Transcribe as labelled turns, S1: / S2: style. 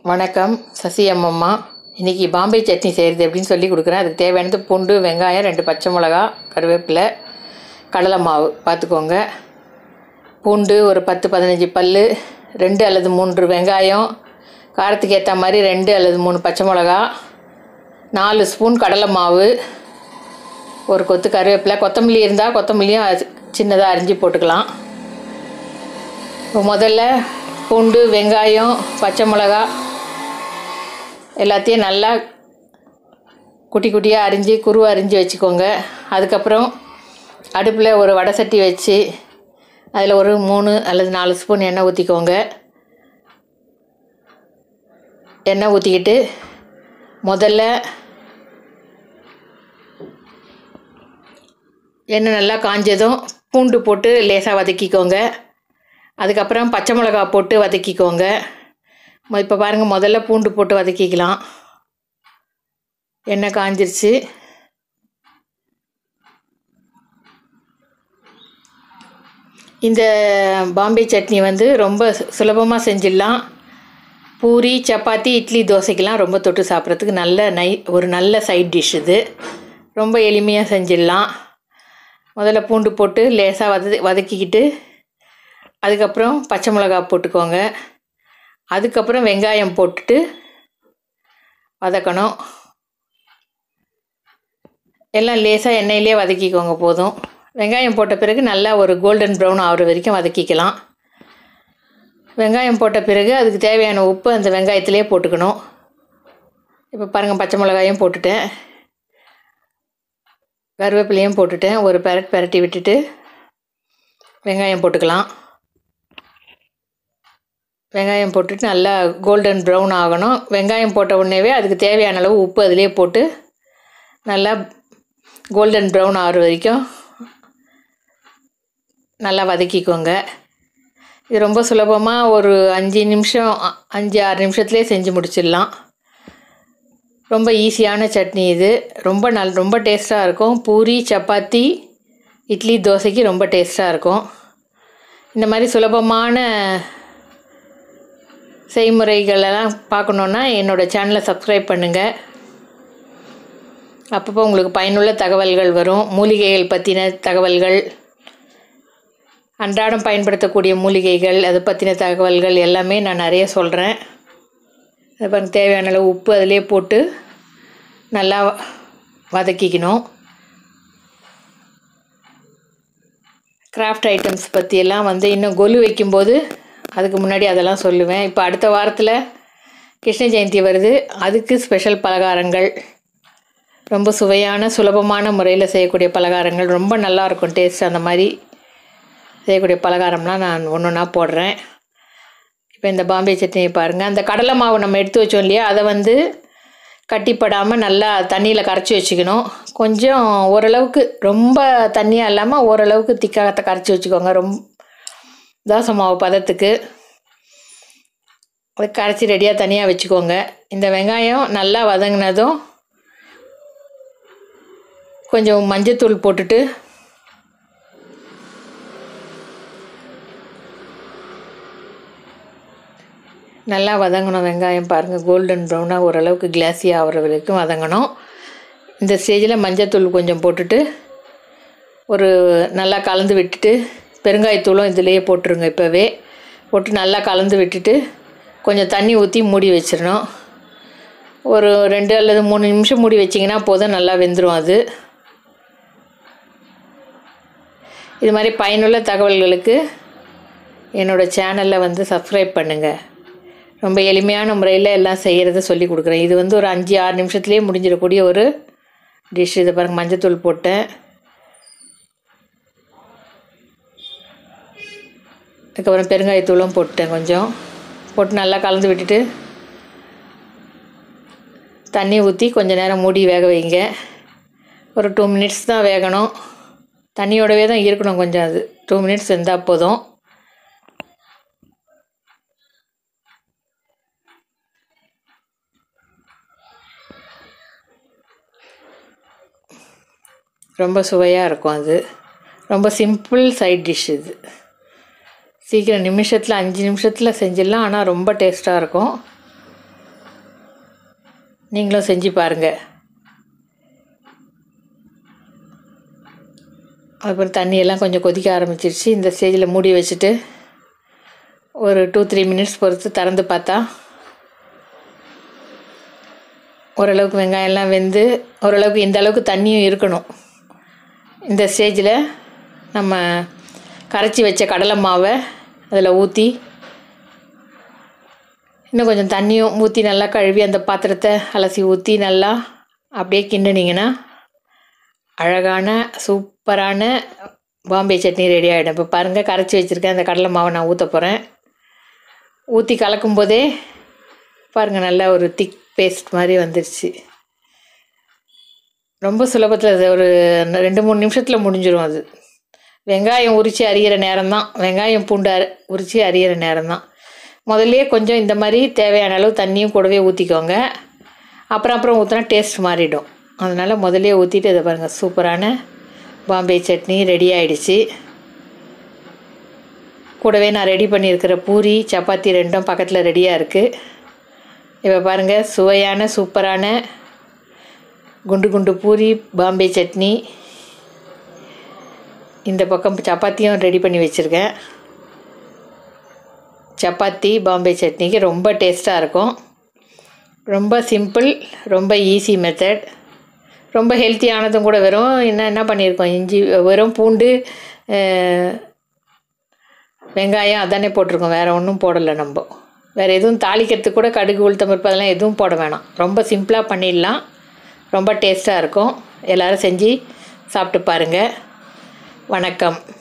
S1: வணக்கம் சசி அம்மம்மா இன்றைக்கி பாம்பே சட்னி செய்கிறது எப்படின்னு சொல்லி கொடுக்குறேன் அதுக்கு தேவையானது பூண்டு வெங்காயம் ரெண்டு பச்சை மிளகா கருவேப்பிலை கடலை மாவு பார்த்துக்கோங்க பூண்டு ஒரு பத்து பதினஞ்சு பல் ரெண்டு அல்லது மூன்று வெங்காயம் காரத்துக்கு ஏற்ற மாதிரி ரெண்டு அல்லது மூணு பச்சை மிளகா நாலு ஸ்பூன் கடலை மாவு ஒரு கொத்து கருவேப்பிலை கொத்தமல்லி இருந்தால் கொத்தமல்லியும் அது சின்னதாக அரிஞ்சு போட்டுக்கலாம் இப்போ முதல்ல பூண்டு வெங்காயம் பச்சை மிளகா எல்லாத்தையும் நல்லா குட்டி குட்டியாக அரிஞ்சு குருவை அரிஞ்சு வச்சுக்கோங்க அதுக்கப்புறம் அடுப்பில் ஒரு வடை சட்டி வச்சு அதில் ஒரு மூணு அல்லது நாலு ஸ்பூன் எண்ணெய் ஊற்றிக்கோங்க எண்ணெய் ஊற்றிக்கிட்டு முதல்ல எண்ணெய் நல்லா காஞ்சதும் பூண்டு போட்டு லேசாக வதக்கிக்கோங்க அதுக்கப்புறம் பச்சை மிளகா போட்டு வதக்கிக்கோங்க மொ- இப்போ பாருங்கள் முதல்ல பூண்டு போட்டு வதக்கிக்கலாம் எண்ணெய் காஞ்சிருச்சு இந்த பாம்பே சட்னி வந்து ரொம்ப சுலபமாக செஞ்சிடலாம் பூரி சப்பாத்தி இட்லி தோசைக்கெலாம் ரொம்ப தொட்டு சாப்பிட்றதுக்கு நல்ல நை ஒரு நல்ல சைட் டிஷ் இது ரொம்ப எளிமையாக செஞ்சிடலாம் முதல்ல பூண்டு போட்டு லேசாக வத வதக்கிக்கிட்டு அதுக்கப்புறம் பச்சை மிளகா போட்டுக்கோங்க அதுக்கப்புறம் வெங்காயம் போட்டுட்டு வதக்கணும் எல்லாம் லேசாக எண்ணெயிலே வதக்கிக்கோங்க போதும் வெங்காயம் போட்ட பிறகு நல்லா ஒரு கோல்டன் ப்ரௌன் ஆகிற வரைக்கும் வதக்கிக்கலாம் வெங்காயம் போட்ட பிறகு அதுக்கு தேவையான உப்பு அந்த வெங்காயத்திலே போட்டுக்கணும் இப்போ பாருங்கள் பச்சை மிளகாயும் போட்டுட்டேன் கருவேப்பிலையும் போட்டுட்டேன் ஒரு பெரட் பெரட்டி விட்டுட்டு வெங்காயம் போட்டுக்கலாம் வெங்காயம் போட்டுட்டு நல்லா கோல்டன் ப்ரௌன் ஆகணும் வெங்காயம் போட்ட உடனேவே அதுக்கு தேவையான அளவு உப்பு அதிலே போட்டு நல்லா கோல்டன் ப்ரௌன் ஆகிற வரைக்கும் நல்லா வதக்கிக்கோங்க இது ரொம்ப சுலபமாக ஒரு அஞ்சு நிமிஷம் அ- அஞ்சு ஆறு நிமிஷத்துலேயே செஞ்சு முடிச்சிடலாம் ரொம்ப ஈஸியான சட்னி இது ரொம்ப நல் ரொம்ப டேஸ்ட்டாக இருக்கும் பூரி சப்பாத்தி இட்லி தோசைக்கு ரொம்ப டேஸ்ட்டாக இருக்கும் இந்த மாதிரி சுலபமான செய்முறைகளெல்லாம் பார்க்கணுன்னா என்னோடய சேனலை சப்ஸ்கிரைப் பண்ணுங்கள் அப்பப்போ உங்களுக்கு பயனுள்ள தகவல்கள் வரும் மூலிகைகள் பற்றின தகவல்கள் அன்றாடம் பயன்படுத்தக்கூடிய மூலிகைகள் அதை பற்றின தகவல்கள் எல்லாமே நான் நிறைய சொல்கிறேன் அது பாருங்க தேவையான அளவு உப்பு அதிலே போட்டு நல்லா வதக்கிக்கணும் கிராஃப்ட் ஐட்டம்ஸ் பற்றியெல்லாம் வந்து இன்னும் கொலு வைக்கும்போது அதுக்கு முன்னாடி அதெல்லாம் சொல்லுவேன் இப்போ அடுத்த வாரத்தில் கிருஷ்ண ஜெயந்தி வருது அதுக்கு ஸ்பெஷல் பலகாரங்கள் ரொம்ப சுவையான சுலபமான முறையில் செய்யக்கூடிய பலகாரங்கள் ரொம்ப நல்லா இருக்கும் டேஸ்ட் அந்த மாதிரி செய்யக்கூடிய பலகாரம்லாம் நான் ஒன்று ஒன்றா போடுறேன் இப்போ இந்த பாம்பே சட்னியை பாருங்கள் அந்த கடலை மாவு நம்ம எடுத்து வச்சோம் இல்லையா அதை வந்து கட்டிப்படாமல் நல்லா தண்ணியில் கரைச்சி வச்சுக்கணும் கொஞ்சம் ஓரளவுக்கு ரொம்ப தண்ணியாக இல்லாமல் ஓரளவுக்கு திக்காக கரைச்சி வச்சுக்கோங்க ரொம்ப தோசை மாவு பதத்துக்கு அதை கரைச்சி ரெடியாக தனியாக வச்சுக்கோங்க இந்த வெங்காயம் நல்லா வதங்கினதும் கொஞ்சம் மஞ்சத்தூள் போட்டுட்டு நல்லா வதங்கணும் வெங்காயம் பாருங்கள் கோல்டன் ப்ரௌனாக ஓரளவுக்கு கிளாஸி ஆகிற வரைக்கும் வதங்கணும் இந்த ஸ்டேஜில் மஞ்சத்தூள் கொஞ்சம் போட்டுட்டு ஒரு நல்லா கலந்து விட்டுட்டு பெருங்காயத்தூளும் இதிலேயே போட்டுருங்க இப்போவே போட்டு நல்லா கலந்து விட்டுட்டு கொஞ்சம் தண்ணி ஊற்றி மூடி வச்சிடணும் ஒரு ரெண்டு அல்லது மூணு நிமிஷம் மூடி வச்சிங்கன்னா போதும் நல்லா வெந்துடும் அது இது மாதிரி பயனுள்ள தகவல்களுக்கு என்னோடய சேனலில் வந்து சப்ஸ்கிரைப் பண்ணுங்கள் ரொம்ப எளிமையான முறையில் எல்லாம் செய்கிறத சொல்லி கொடுக்குறேன் இது வந்து ஒரு அஞ்சு ஆறு நிமிஷத்துலேயே முடிஞ்சிடக்கூடிய ஒரு டிஷ் இதை பாருங்கள் மஞ்சத்தூள் போட்டேன் அதுக்கப்புறம் பெருங்காயத்தூளும் போட்டேன் கொஞ்சம் போட்டு நல்லா கலந்து விட்டுட்டு தண்ணி ஊற்றி கொஞ்ச நேரம் மூடி வேக வைங்க ஒரு டூ மினிட்ஸ் தான் வேகணும் தண்ணியோடவே தான் இருக்கணும் கொஞ்சம் அது டூ மினிட்ஸ் வெந்தால் போதும் ரொம்ப சுவையாக இருக்கும் அது ரொம்ப சிம்பிள் சைட் டிஷ் இது சீக்கிரம் நிமிஷத்தில் அஞ்சு நிமிஷத்தில் செஞ்சிடலாம் ஆனால் ரொம்ப டேஸ்ட்டாக இருக்கும் நீங்களும் செஞ்சு பாருங்கள் அப்புறம் தண்ணியெல்லாம் கொஞ்சம் கொதிக்க ஆரம்பிச்சிருச்சு இந்த ஸ்டேஜில் மூடி வச்சுட்டு ஒரு டூ த்ரீ மினிட்ஸ் பொறுத்து திறந்து பார்த்தா ஓரளவுக்கு வெங்காயம்லாம் வெந்து ஓரளவுக்கு இந்த அளவுக்கு தண்ணியும் இருக்கணும் இந்த ஸ்டேஜில் நம்ம கரைச்சி வச்ச கடலை மாவை அதில் ஊற்றி இன்னும் கொஞ்சம் தண்ணியும் ஊற்றி நல்லா கழுவி அந்த பாத்திரத்தை அலசி ஊற்றி நல்லா அப்படியே கிண்டுனீங்கன்னா அழகான சூப்பரான பாம்பே சட்னி ரெடி ஆகிடும் இப்போ பாருங்கள் கரைச்சி வச்சுருக்கேன் அந்த கடலை மாவை நான் ஊற்ற போகிறேன் ஊற்றி கலக்கும் போதே பாருங்கள் நல்லா ஒரு திக் பேஸ்ட் மாதிரி வந்துருச்சு ரொம்ப சுலபத்தில் அது ஒரு ரெண்டு மூணு நிமிஷத்தில் முடிஞ்சிடும் அது வெங்காயம் உரித்து அரியிற நேரம் தான் வெங்காயம் பூண்டு அரி உரித்து அரியிற நேரம் தான் முதல்லையே கொஞ்சம் இந்த மாதிரி தேவையான அளவு தண்ணியும் கூடவே ஊற்றிக்கோங்க அப்புறம் அப்புறம் ஊற்றினா டேஸ்ட் மாறிடும் அதனால் முதல்லையே ஊற்றிட்டு இதை பாருங்கள் சூப்பரான பாம்பே சட்னி ரெடி ஆயிடுச்சு கூடவே நான் ரெடி பண்ணியிருக்கிற பூரி சப்பாத்தி ரெண்டும் பக்கத்தில் ரெடியாக இருக்குது இப்போ பாருங்கள் சுவையான சூப்பரான குண்டு குண்டு பூரி பாம்பே சட்னி இந்த பக்கம் சப்பாத்தியும் ரெடி பண்ணி வச்சுருக்கேன் சப்பாத்தி பாம்பே சட்னிக்கு ரொம்ப டேஸ்ட்டாக இருக்கும் ரொம்ப சிம்பிள் ரொம்ப ஈஸி மெத்தட் ரொம்ப ஹெல்த்தியானதும் கூட வெறும் என்ன என்ன பண்ணியிருக்கோம் இஞ்சி வெறும் பூண்டு அஹ், வெங்காயம் அதானே போட்டிருக்கோம் வேறு ஒன்றும் போடலை நம்ம வேறு எதுவும் தாளிக்கிறதுக்கு கூட கடுகு உளுத்தம்பருப்பு அதெல்லாம் எதுவும் போட வேணாம் ரொம்ப சிம்பிளாக பண்ணிடலாம் ரொம்ப டேஸ்ட்டாக இருக்கும் எல்லோரும் செஞ்சு சாப்பிட்டு பாருங்கள் வணக்கம்